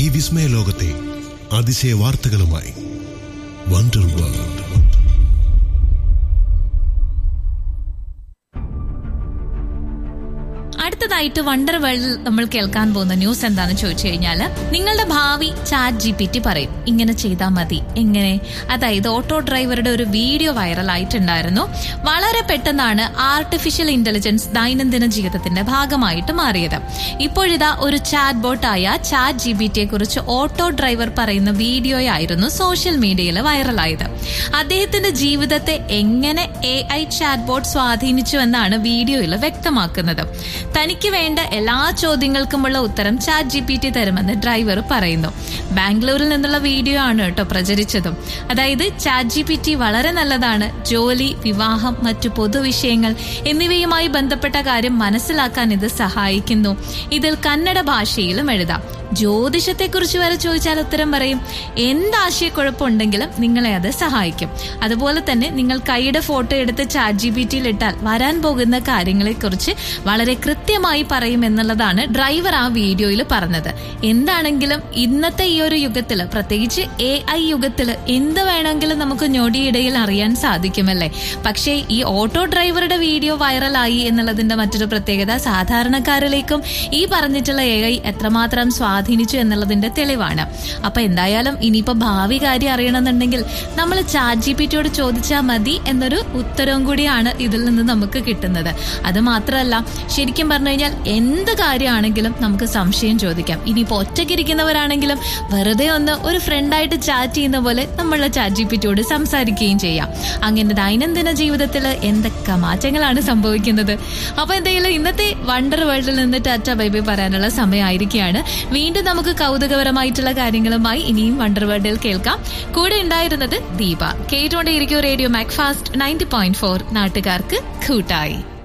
ഈ വിസ്മയ ലോകത്തെ അതിശയ വാർത്തകളുമായി വണ്ടർ വേൾഡ് അടുത്തതായിട്ട് വണ്ടർ വേൾഡിൽ നമ്മൾ കേൾക്കാൻ പോകുന്ന ന്യൂസ് എന്താണെന്ന് ചോദിച്ചു കഴിഞ്ഞാൽ നിങ്ങളുടെ ഭാവി ചാറ്റ് ജി പി ടി പറയും ഇങ്ങനെ ചെയ്താൽ മതി എങ്ങനെ അതായത് ഓട്ടോ ഡ്രൈവറുടെ ഒരു വീഡിയോ വൈറൽ ആയിട്ടുണ്ടായിരുന്നു വളരെ പെട്ടെന്നാണ് ആർട്ടിഫിഷ്യൽ ഇന്റലിജൻസ് ദൈനംദിന ജീവിതത്തിന്റെ ഭാഗമായിട്ട് മാറിയത് ഇപ്പോഴിതാ ഒരു ചാറ്റ് ബോട്ടായ ചാറ്റ് ജി ബി ടിയെ കുറിച്ച് ഓട്ടോ ഡ്രൈവർ പറയുന്ന വീഡിയോയായിരുന്നു സോഷ്യൽ മീഡിയയിൽ വൈറലായത് അദ്ദേഹത്തിന്റെ ജീവിതത്തെ എങ്ങനെ എ ഐ ചാറ്റ് ബോട്ട് സ്വാധീനിച്ചു എന്നാണ് വീഡിയോയിൽ വ്യക്തമാക്കുന്നത് തനിക്ക് വേണ്ട എല്ലാ ചോദ്യങ്ങൾക്കുമുള്ള ഉത്തരം ചാറ്റ് ജി പി ടി തരുമെന്ന് ഡ്രൈവർ പറയുന്നു ബാംഗ്ലൂരിൽ നിന്നുള്ള വീഡിയോ ആണ് കേട്ടോ പ്രചരിച്ചതും അതായത് ചാറ്റ് ജി പി ടി വളരെ നല്ലതാണ് ജോലി വിവാഹം മറ്റു പൊതുവിഷയങ്ങൾ എന്നിവയുമായി ബന്ധപ്പെട്ട കാര്യം മനസ്സിലാക്കാൻ ഇത് സഹായിക്കുന്നു ഇതിൽ കന്നഡ ഭാഷയിലും എഴുതാം ജ്യോതിഷത്തെക്കുറിച്ച് വരെ ചോദിച്ചാൽ ഉത്തരം പറയും എന്ത് ആശയക്കുഴപ്പമുണ്ടെങ്കിലും നിങ്ങളെ അത് സഹായിക്കും അതുപോലെ തന്നെ നിങ്ങൾ കൈയുടെ ഫോട്ടോ എടുത്ത് ചാറ്റ് ജി ബി ടിയിൽ ഇട്ടാൽ വരാൻ പോകുന്ന കാര്യങ്ങളെക്കുറിച്ച് വളരെ കൃത്യമായി പറയും എന്നുള്ളതാണ് ഡ്രൈവർ ആ വീഡിയോയിൽ പറഞ്ഞത് എന്താണെങ്കിലും ഇന്നത്തെ ഈ ഒരു യുഗത്തിൽ പ്രത്യേകിച്ച് എ ഐ യുഗത്തിൽ എന്ത് വേണമെങ്കിലും നമുക്ക് ഞൊടിയിടയിൽ അറിയാൻ സാധിക്കുമല്ലേ പക്ഷേ ഈ ഓട്ടോ ഡ്രൈവറുടെ വീഡിയോ വൈറലായി എന്നുള്ളതിന്റെ മറ്റൊരു പ്രത്യേകത സാധാരണക്കാരിലേക്കും ഈ പറഞ്ഞിട്ടുള്ള എ ഐ എത്രമാത്രം സ്വാധീനിച്ചു എന്നുള്ളതിന്റെ തെളിവാണ് അപ്പൊ എന്തായാലും ഇനിയിപ്പോ ഭാവി കാര്യം അറിയണമെന്നുണ്ടെങ്കിൽ നമ്മൾ ചാറ്റ് ജി പി ടിയോട് ചോദിച്ചാൽ മതി എന്നൊരു ഉത്തരവും കൂടിയാണ് ഇതിൽ നിന്ന് നമുക്ക് കിട്ടുന്നത് അത് മാത്രമല്ല ശരിക്കും പറഞ്ഞു കഴിഞ്ഞാൽ എന്ത് കാര്യമാണെങ്കിലും നമുക്ക് സംശയം ചോദിക്കാം ഇനിയിപ്പോ ഒറ്റയ്ക്കിരിക്കുന്നവരാണെങ്കിലും വെറുതെ ഒന്ന് ഒരു ഫ്രണ്ടായിട്ട് ചാറ്റ് ചെയ്യുന്ന പോലെ നമ്മളുടെ ചാറ്റ് ജി പി ടിയോട് സംസാരിക്കുകയും ചെയ്യാം അങ്ങനെ ദൈനംദിന ജീവിതത്തിൽ എന്തൊക്കെ മാറ്റങ്ങളാണ് സംഭവിക്കുന്നത് അപ്പൊ എന്തെങ്കിലും ഇന്നത്തെ വണ്ടർ വേൾഡിൽ നിന്ന് ടാറ്റ ബൈബൈ പറയാനുള്ള സമയമായിരിക്കുകയാണ് വീണ്ടും നമുക്ക് കൗതുകപരമായിട്ടുള്ള കാര്യങ്ങളുമായി ഇനിയും വണ്ടർ വേൾഡിൽ കേൾക്കാം കൂടെ ഉണ്ടായിരുന്നത് ദീപ കേട്ടുകൊണ്ടേയിരിക്കും radio Macfast ninety point four നാട്ടുകാർക്ക് കൂട്ടായി